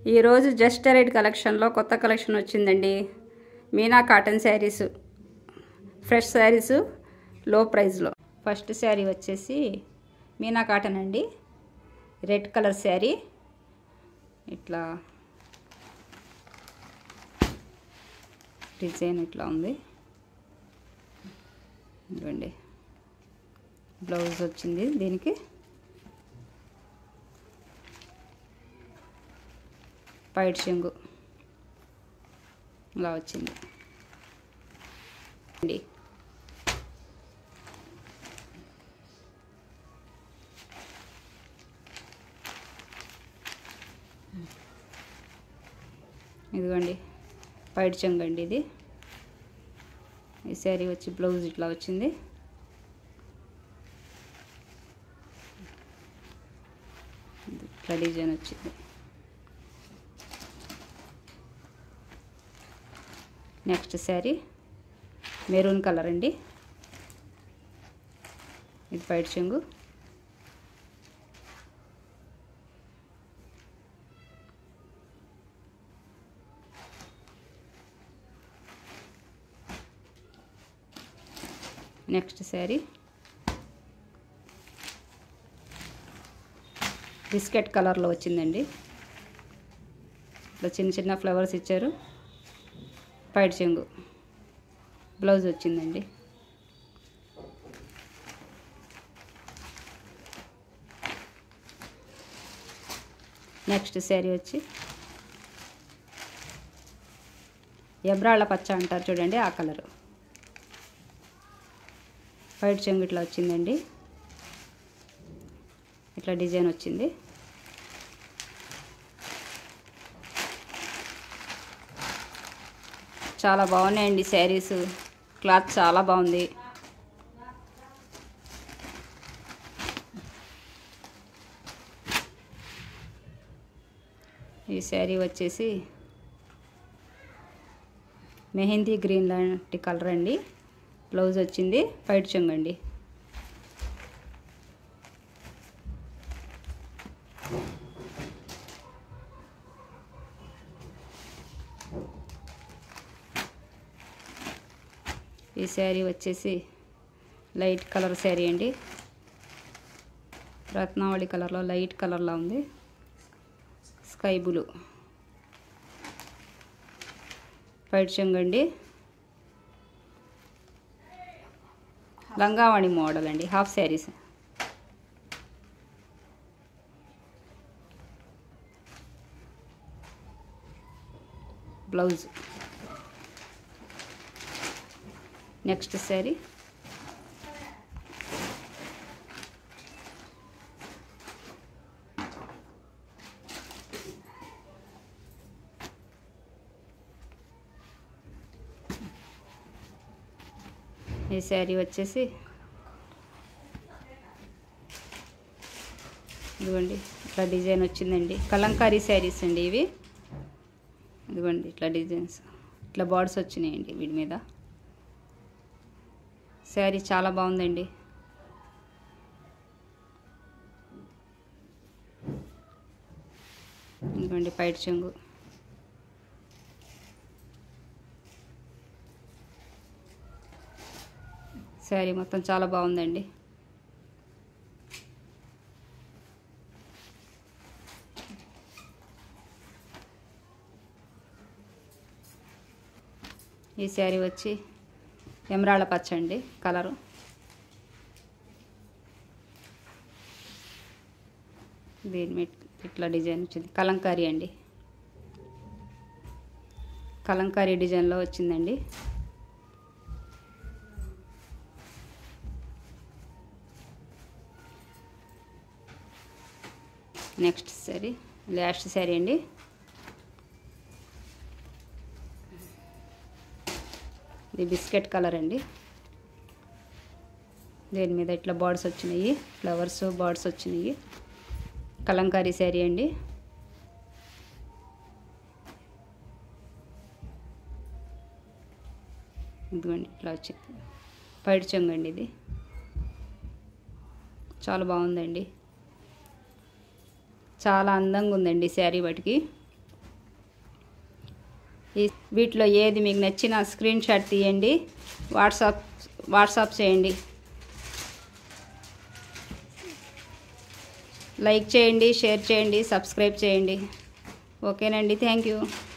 ఈరోజు just ride కలెక్షన్లో కొత్త కలెక్షన్ వచ్చిందండి మీనా కాటన్ శారీస్ ఫ్రెష్ శారీస్ లో ప్రైస్లో ఫస్ట్ శారీ వచ్చేసి మీనా కాటన్ అండి రెడ్ కలర్ శారీ ఇట్లా డిజైన్ ఇట్లా ఉంది ఇదిగోండి బ్లౌజ్ వచ్చింది దీనికి పైట్ చెంగు ఇలా వచ్చింది అండి ఇదిగోండి పైట్ చెంగు అండి ఇది ఈ శారీ వచ్చి బ్లౌజ్ ఇట్లా వచ్చింది ఇట్లా డిజైన్ వచ్చింది నెక్స్ట్ శారీ మెరూన్ కలర్ అండి ఇది పైట్ చెంగు నెక్స్ట్ శారీ బిస్కెట్ కలర్లో వచ్చిందండి ఇట్లా చిన్న చిన్న ఫ్లవర్స్ ఇచ్చారు పైట్ చెంగు బ్లౌజ్ వచ్చిందండి నెక్స్ట్ శారీ వచ్చి ఎబ్రాళ్ళ పచ్చ అంటారు చూడండి ఆ కలరు వైట్ చెంగు ఇట్లా వచ్చిందండి ఇట్లా డిజైన్ వచ్చింది చాలా బాగున్నాయండి శారీస్ క్లాత్ చాలా బాగుంది ఈ శారీ వచ్చేసి మెహందీ గ్రీన్ లాంటి కలర్ అండి బ్లౌజ్ వచ్చింది వైట్ చెంగు అండి ఈ శారీ వచ్చేసి లైట్ కలర్ శారీ అండి రత్నావళి కలర్లో లైట్ కలర్లో ఉంది స్కై బ్లూ వైట్ చెంగు అండి లంగావాణి మోడల్ అండి half saris blouse next sari ఈ శారీ వచ్చేసి ఇదిగోండి ఇట్లా డిజైన్ వచ్చిందండి కలంకారీ శారీస్ అండి ఇవి ఇదిగోండి ఇట్లా డిజైన్స్ ఇట్లా బార్డ్స్ వచ్చినాయండి వీటి మీద శారీ చాలా బాగుందండి ఇదిగోండి పైట్ చెంగు శారీ మొత్తం చాలా బాగుందండి ఈ శారీ వచ్చి ఎమరాళ్ళ పచ్చ అండి కలరు దీని మీద ఇట్లా డిజైన్ వచ్చింది కలంకారీ అండి కలంకారీ డిజైన్లో వచ్చిందండి నెక్స్ట్ శారీ లాస్ట్ శారీ అండి ఇది బిస్కెట్ కలర్ అండి దీని మీద ఇట్లా బార్డ్స్ వచ్చినాయి ఫ్లవర్స్ బార్డ్స్ వచ్చినాయి కలంకారీ శారీ అండి ఇదిగోండి ఇట్లా వచ్చింది పైడి చెంగు అండి ఇది చాలా బాగుందండి చాలా అందంగా ఉందండి శారీ వాటికి ఈ వీటిలో ఏది మీకు నచ్చిన స్క్రీన్ షాట్ తీయండి వాట్సాప్ వాట్సాప్ చేయండి లైక్ చేయండి షేర్ చేయండి సబ్స్క్రైబ్ చేయండి ఓకేనండి థ్యాంక్ యూ